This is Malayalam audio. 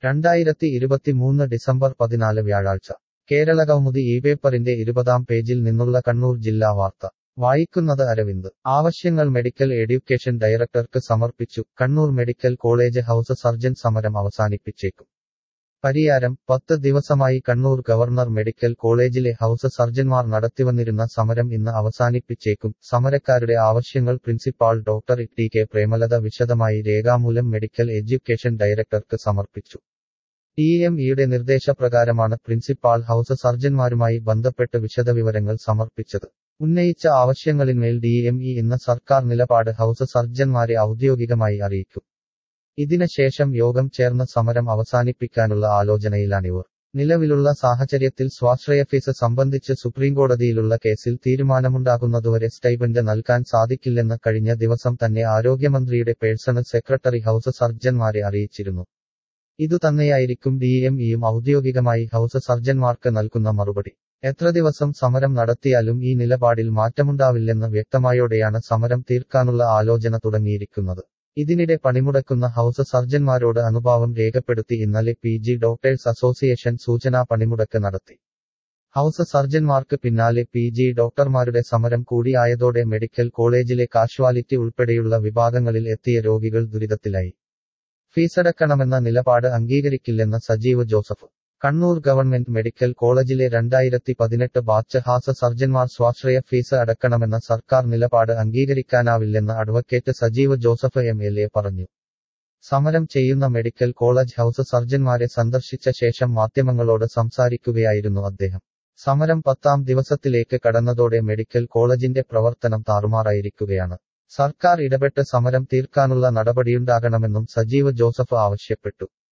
രണ്ടായിരത്തി ഇരുപത്തിമൂന്ന് ഡിസംബർ പതിനാല് വ്യാഴാഴ്ച കേരളകൗമുദി ഈ പേപ്പറിന്റെ ഇരുപതാം പേജിൽ നിന്നുള്ള കണ്ണൂർ ജില്ലാ വാർത്ത വായിക്കുന്നത് അരവിന്ദ് ആവശ്യങ്ങൾ മെഡിക്കൽ എഡ്യൂക്കേഷൻ ഡയറക്ടർക്ക് സമർപ്പിച്ചു Kannur medical college house surgeon സമരം അവസാനിപ്പിച്ചേക്കും പരിയാരം പത്ത് ദിവസമായി കണ്ണൂർ ഗവർണർ മെഡിക്കൽ കോളേജിലെ ഹൌസ് സർജൻമാർ നടത്തിവന്നിരുന്ന സമരം ഇന്ന് അവസാനിപ്പിച്ചേക്കും സമരക്കാരുടെ ആവശ്യങ്ങൾ principal doctor T K Premalatha വിശദമായി രേഖാമൂലം മെഡിക്കൽ എഡ്യൂക്കേഷൻ ഡയറക്ടർക്ക് സമർപ്പിച്ചു ടി എം ഇയുടെ നിർദ്ദേശപ്രകാരമാണ് പ്രിൻസിപ്പാൾ ഹൌസ് സർജൻമാരുമായി ബന്ധപ്പെട്ട് വിശദവിവരങ്ങൾ സമർപ്പിച്ചത് ഉന്നയിച്ച ആവശ്യങ്ങളിന്മേൽ ഡി എം ഇ ഇന്ന് സർക്കാർ നിലപാട് ഹൌസ് സർജൻമാരെ ഔദ്യോഗികമായി അറിയിക്കും ഇതിന് ശേഷം യോഗം ചേർന്ന് സമരം അവസാനിപ്പിക്കാനുള്ള ആലോചനയിലാണിവർ നിലവിലുള്ള സാഹചര്യത്തിൽ സ്വാശ്രയ ഫീസ് സംബന്ധിച്ച് സുപ്രീംകോടതിയിലുള്ള കേസിൽ തീരുമാനമുണ്ടാകുന്നതുവരെ സ്റ്റൈബൻഡ് നൽകാൻ സാധിക്കില്ലെന്ന് കഴിഞ്ഞ ദിവസം തന്നെ ആരോഗ്യമന്ത്രിയുടെ പേഴ്സണൽ സെക്രട്ടറി ഹൌസ് സർജൻമാരെ അറിയിച്ചിരുന്നു ഇതുതന്നെയായിരിക്കും ഡി എം ഇയും ഔദ്യോഗികമായി ഹൌസ് സർജൻമാർക്ക് നൽകുന്ന മറുപടി എത്ര ദിവസം സമരം നടത്തിയാലും ഈ നിലപാടിൽ മാറ്റമുണ്ടാവില്ലെന്ന് വ്യക്തമായോടെയാണ് സമരം തീർക്കാനുള്ള ആലോചന തുടങ്ങിയിരിക്കുന്നത് ഇതിനിടെ പണിമുടക്കുന്ന ഹൌസ് സർജൻമാരോട് അനുഭാവം രേഖപ്പെടുത്തി ഇന്നലെ പി ജി ഡോക്ടേഴ്സ് അസോസിയേഷൻ സൂചനാ പണിമുടക്ക് നടത്തി ഹൌസ് സർജൻമാർക്ക് പിന്നാലെ പി ജി ഡോക്ടർമാരുടെ സമരം കൂടിയായതോടെ മെഡിക്കൽ കോളേജിലെ കാഷ്വാലിറ്റി ഉൾപ്പെടെയുള്ള വിഭാഗങ്ങളിൽ എത്തിയ രോഗികൾ ദുരിതത്തിലായി ഫീസടക്കണമെന്ന നിലപാട് അംഗീകരിക്കില്ലെന്ന് സജീവ് ജോസഫ് കണ്ണൂർ ഗവൺമെന്റ് മെഡിക്കൽ കോളേജിലെ രണ്ടായിരത്തി പതിനെട്ട് ബാച്ച് ഹാസ സർജൻമാർ സ്വാശ്രയ ഫീസ് അടക്കണമെന്ന സർക്കാർ നിലപാട് അംഗീകരിക്കാനാവില്ലെന്ന് advocate Sajeev Joseph M L A പറഞ്ഞു സമരം ചെയ്യുന്ന മെഡിക്കൽ കോളേജ് ഹൌസ് സർജൻമാരെ സന്ദർശിച്ച ശേഷം മാധ്യമങ്ങളോട് സംസാരിക്കുകയായിരുന്നു അദ്ദേഹം സമരം പത്താം ദിവസത്തിലേക്ക് കടന്നതോടെ മെഡിക്കൽ കോളേജിന്റെ പ്രവർത്തനം താറുമാറായിരിക്കുകയാണ് സർക്കാർ ഇടപെട്ട് സമരം തീർക്കാനുള്ള നടപടിയുണ്ടാകണമെന്നും സജീവ് ജോസഫ് ആവശ്യപ്പെട്ടു